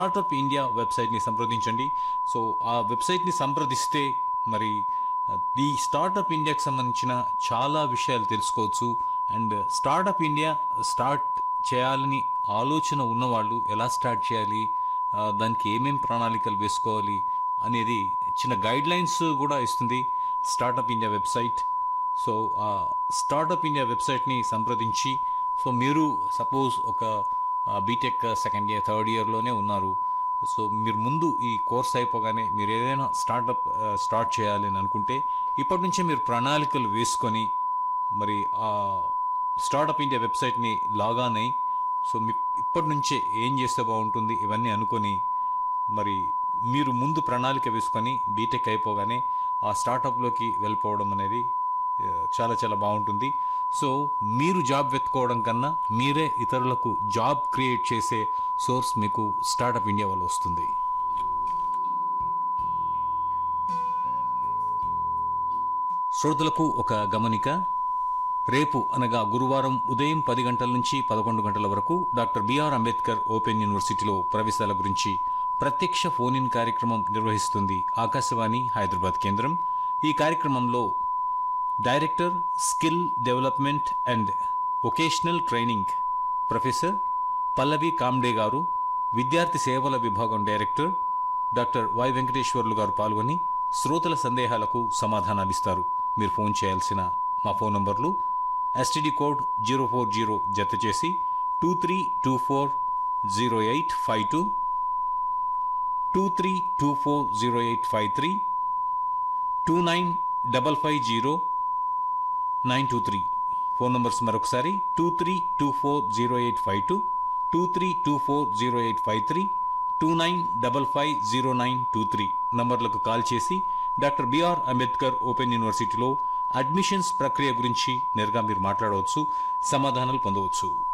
startup India వెబ్సైట్ని సంప్రదించండి so ఆ వెబ్సైట్ని సంప్రదిస్తే మరి ఆ, ఈ స్టార్టప్ ఇండియాకి సంబంధించిన చాలా విషయాలు తెలుసుకోవచ్చు అండ్ స్టార్టప్ ఇండియా స్టార్ట్ చేయాలని ఆలోచన ఉన్నవాళ్ళు ఎలా స్టార్ట్ చేయాలి ఆ, దానికి ఏమేం ప్రణాళికలు వేసుకోవాలి అనేది చిన్న గైడ్ లైన్స్ కూడా ఇస్తుంది స్టార్టప్ ఇండియా వెబ్సైట్ సో ఆ స్టార్టప్ ఇండియా వెబ్సైట్ని సంప్రదించి సో మీరు సపోజ్ ఒక బీటెక్ సెకండ్ ఇయర్ థర్డ్ ఇయర్లోనే ఉన్నారు సో మీరు ముందు ఈ కోర్స్ అయిపోగానే మీరు ఏదైనా స్టార్టప్ స్టార్ట్ చేయాలి అని అనుకుంటే ఇప్పటి నుంచే మీరు ప్రణాళికలు వేసుకొని మరి ఆ స్టార్టప్ ఇండియా వెబ్సైట్ని లాగాన్ అయి సో మీ ఇప్పటి నుంచే ఏం చేస్తే బాగుంటుంది ఇవన్నీ అనుకొని మరి మీరు ముందు ప్రణాళిక వేసుకొని బీటెక్ అయిపోగానే ఆ స్టార్టప్లోకి వెళ్ళిపోవడం అనేది ఆ, చాలా చాలా బాగుంటుంది సో మీరు జాబ్ వెతుకోవడం కన్నా మీరే ఇతరులకు జాబ్ క్రియేట్ చేసే సోర్స్ మీకు స్టార్టప్ ఇండియా వల్ల వస్తుంది శ్రోతలకు ఒక గమనిక రేపు అనగా గురువారం ఉదయం పది గంటల నుంచి పదకొండు గంటల వరకు డాక్టర్ బిఆర్ అంబేద్కర్ ఓపెన్ యూనివర్సిటీలో ప్రవేశాల గురించి ప్రత్యక్ష ఫోన్ ఇన్ కార్యక్రమం నిర్వహిస్తుంది ఆకాశవాణి హైదరాబాద్ కేంద్రం ఈ కార్యక్రమంలో director skill development and vocational training professor Pallavi Kamde గారు విద్యార్థి సేవల విభాగం డైరెక్టర్ డాక్టర్ వై వెంకటేశ్వర్లు గారు పాల్గొని శ్రోతల సందేహాలకు సమాధానాలిస్తారు మీరు ఫోన్ చేయాల్సిన మా ఫోన్ నంబర్లు STD code zero four zero జత చేసి two three two four zero eight five two two three two four zero eight five three two nine double five zero nine two three phone numbers మరొకసారి two three two four zero eight five two two three two four zero eight five three two nine double five zero nine two three నంబర్లకు call చేసి doctor BR Ambedkar open యూనివర్సిటీలో admissions ప్రక్రియ గురించి నేరుగా మీరు మాట్లాడవచ్చు సమాధానాలు పొందవచ్చు